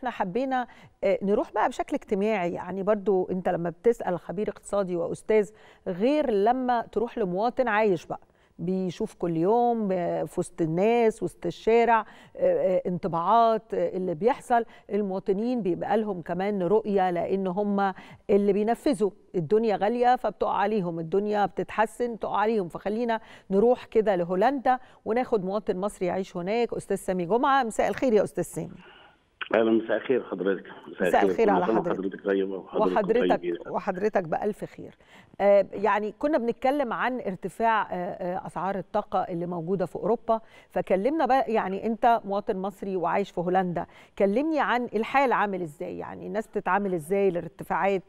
احنا حبينا نروح بقى بشكل اجتماعي يعني برضو انت لما بتسال خبير اقتصادي واستاذ غير لما تروح لمواطن عايش بقى بيشوف كل يوم في وسط الناس وسط الشارع انطباعات اللي بيحصل المواطنين بيبقى لهم كمان رؤية لأن هم اللي بينفذوا الدنيا غالية فبتقع عليهم الدنيا بتتحسن تقع عليهم فخلينا نروح كده لهولندا وناخد مواطن مصري يعيش هناك أستاذ سامي جمعة مساء الخير يا أستاذ سامي اهلا مساء الخير حضرتك مساء الخير على حضرتك حضرتك طيبه وحضرتك وحضرتك بالف خير آه يعني كنا بنتكلم عن ارتفاع آه اسعار الطاقه اللي موجوده في اوروبا فكلمنا بقى يعني انت مواطن مصري وعايش في هولندا كلمني عن الحال عامل ازاي يعني الناس بتتعامل ازاي لارتفاعات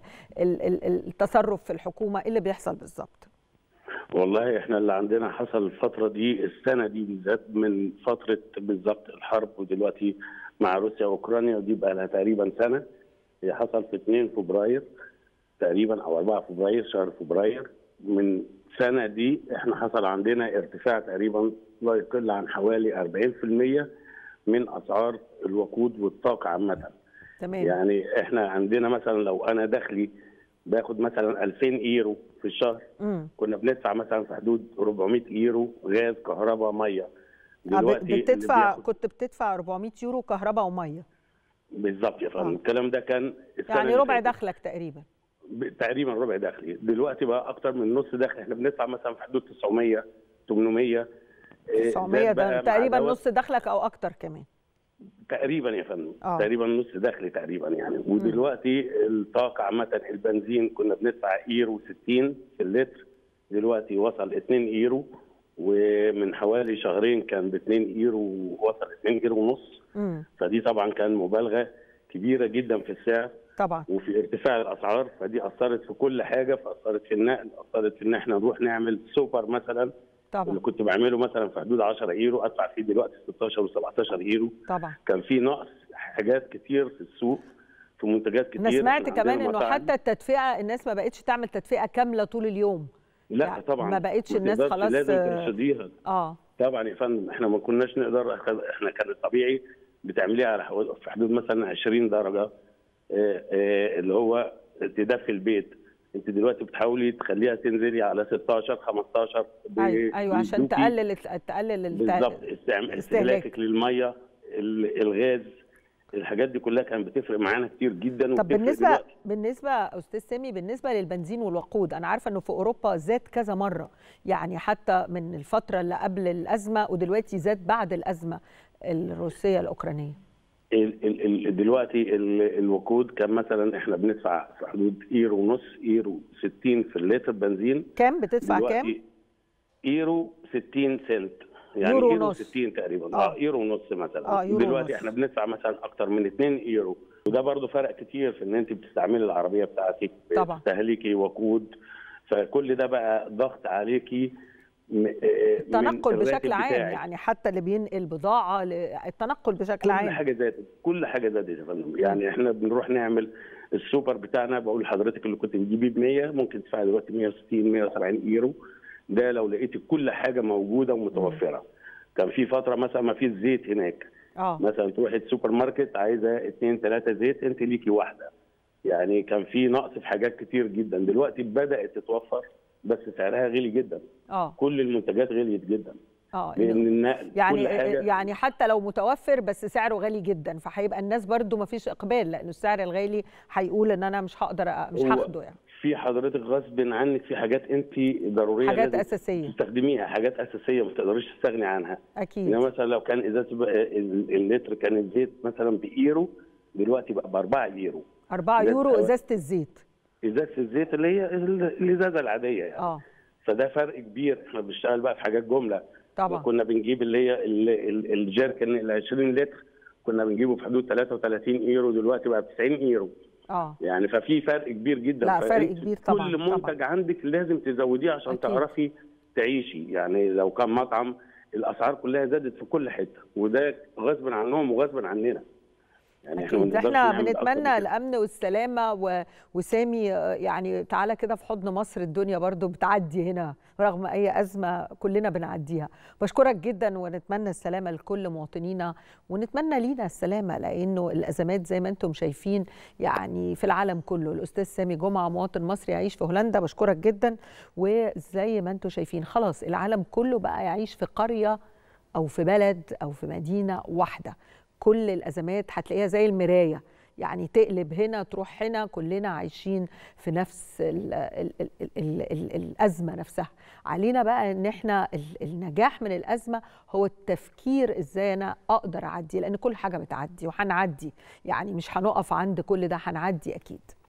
التصرف في الحكومه ايه اللي بيحصل بالظبط والله احنا اللي عندنا حصل الفتره دي السنه دي بالذات من فتره بالظبط الحرب ودلوقتي مع روسيا واوكرانيا ودي بقى لها تقريبا سنه هي حصل في 2 فبراير تقريبا او 4 فبراير شهر فبراير من سنه دي احنا حصل عندنا ارتفاع تقريبا لا يقل عن حوالي 40% من اسعار الوقود والطاقه عامه. تمام يعني احنا عندنا مثلا لو انا دخلي باخد مثلا 2000 يورو في الشهر مم. كنا بندفع مثلا في حدود 400 يورو غاز كهرباء ميه دلوقتي بتدفع كنت بتدفع 400 يورو كهرباء وميه بالظبط يا فندم الكلام ده كان يعني ربع دخلك تقريبا تقريبا ربع دخلي دلوقتي بقى اكتر من نص دخل احنا بندفع مثلا في حدود 900 800 900 ده تقريبا نص دخلك او اكتر كمان تقريبا يا فندم آه. تقريبا نص دخلي تقريبا يعني ودلوقتي الطاقه عامه البنزين كنا بندفع يورو 60 في اللتر دلوقتي وصل 2 يورو ومن حوالي شهرين كان ب 2 يورو ووصل 2 يورو ونص مم. فدي طبعا كان مبالغه كبيره جدا في السعر طبعا وفي ارتفاع الاسعار فدي اثرت في كل حاجه فاثرت في النقل اثرت في ان احنا نروح نعمل سوبر مثلا طبعا اللي كنت بعمله مثلا في حدود 10 يورو ادفع فيه دلوقتي 16 و17 يورو طبعا كان في نقص حاجات كتير في السوق في منتجات كتير انا سمعت كان كمان عندنا انه مطاعم. حتى التدفئه الناس ما بقتش تعمل تدفئه كامله طول اليوم لا يعني طبعا ما بقتش الناس تقدرش، خلاص لازم آه، ترشديها اه طبعا يا فندم احنا ما كناش نقدر احنا كان الطبيعي بتعمليها على حوالي في حدود مثلا 20 درجه اه، اه، اللي هو تدفي البيت انت دلوقتي بتحاولي تخليها تنزلي على 16 15 ب- ايوه ايوه عشان بيدوكي تقلل تقلل الت- بالظبط استعم- استهلاكك للميه ال- الغاز الحاجات دي كلها كانت بتفرق معانا كتير جدا طب وبتفرق بالنسبه دلوقتي. بالنسبه استاذ سامي بالنسبه للبنزين والوقود انا عارفه انه في اوروبا زاد كذا مره يعني حتى من الفتره اللي قبل الازمه ودلوقتي زاد بعد الازمه الروسيه الاوكرانيه ال- ال- ال- دلوقتي ال- الوقود كان مثلا احنا بندفع في حدود ايرو ونص ايرو 60 في اللتر بنزين كام بتدفع كام دلوقتي ايرو 60 سنت يعني يورو ايرو, ونص. 60 تقريبا آه. اه ايرو ونص مثلا آه، يورو دلوقتي ونص. احنا بندفع مثلا اكتر من 2 ايرو وده برضو فرق كتير في ان انت بتستعملي العربيه بتاعتك طبعا. بتستهلكي وقود فكل ده بقى ضغط عليكي م- آه، من التنقل الراتب بشكل عام بتاعك. يعني حتى اللي بينقل بضاعه ل- التنقل بشكل كل عام حاجه زادت كل حاجه زادت يا فندم يعني احنا بنروح نعمل السوبر بتاعنا بقول لحضرتك اللي كنت بتجيبيه ب 100 ممكن تدفعي دلوقتي 160 170 يورو ده لو لقيتي كل حاجه موجوده ومتوفره كان في فتره مثلا ما فيش زيت هناك اه مثلا تروحي السوبر ماركت عايزه اثنين ثلاثه زيت انت ليكي واحده يعني كان في نقص في حاجات كتير جدا دلوقتي بدات تتوفر بس سعرها غالي جدا اه كل المنتجات غليت جدا اه لان إنه- النقل يعني كل حاجه يعني حتى لو متوفر بس سعره غالي جدا فهيبقى الناس برضو ما فيش اقبال لانه السعر الغالي هيقول ان انا مش هقدر أ- مش هو هاخده يعني في حضرتك غصب عنك في حاجات انت ضروريه حاجات لازم اساسيه تستخدميها حاجات اساسيه ما تقدريش تستغني عنها اكيد يعني مثلا لو كان ازازه بقى ال- اللتر كان الزيت مثلا بايرو دلوقتي بقى ب 4 يورو 4 ده يورو الأول. ازازه الزيت ازازه الزيت اللي هي ال- الازازه العاديه يعني اه فده فرق كبير احنا بنشتغل بقى في حاجات جمله طبعا كنا بنجيب اللي هي ال- ال- الجيركن ال 20 لتر كنا بنجيبه في حدود 33 يورو دلوقتي بقى ب 90 يورو اه يعني ففي فرق كبير جدا لا، فرق فأنت كبير طبعاً، كل منتج عندك لازم تزوديه عشان أكيد. تعرفي تعيشي يعني لو كان مطعم الاسعار كلها زادت في كل حته وده غصب عنهم وغصب عننا يعني اكيد ما نقدرش احنا نعمل أكتر من بنتمنى كده. الامن والسلامه و... وسامي آه، يعني تعالى كده في حضن مصر الدنيا برضو بتعدي هنا رغم اي ازمه كلنا بنعديها بشكرك جدا ونتمنى السلامه لكل مواطنينا ونتمنى لينا السلامه لانه الازمات زي ما انتم شايفين يعني في العالم كله الاستاذ سامي جمعه مواطن مصري يعيش في هولندا بشكرك جدا وزي ما انتم شايفين خلاص العالم كله بقى يعيش في قريه او في بلد او في مدينه واحده كل الازمات هتلاقيها زي المرايه يعني تقلب هنا تروح هنا كلنا عايشين في نفس ال ال ال ال ال ال الازمه نفسها علينا بقى ان احنا ال- النجاح من الازمه هو التفكير ازاي انا اقدر اعدي لان كل حاجه بتعدي وهنعدي يعني مش هنقف عند كل ده هنعدي اكيد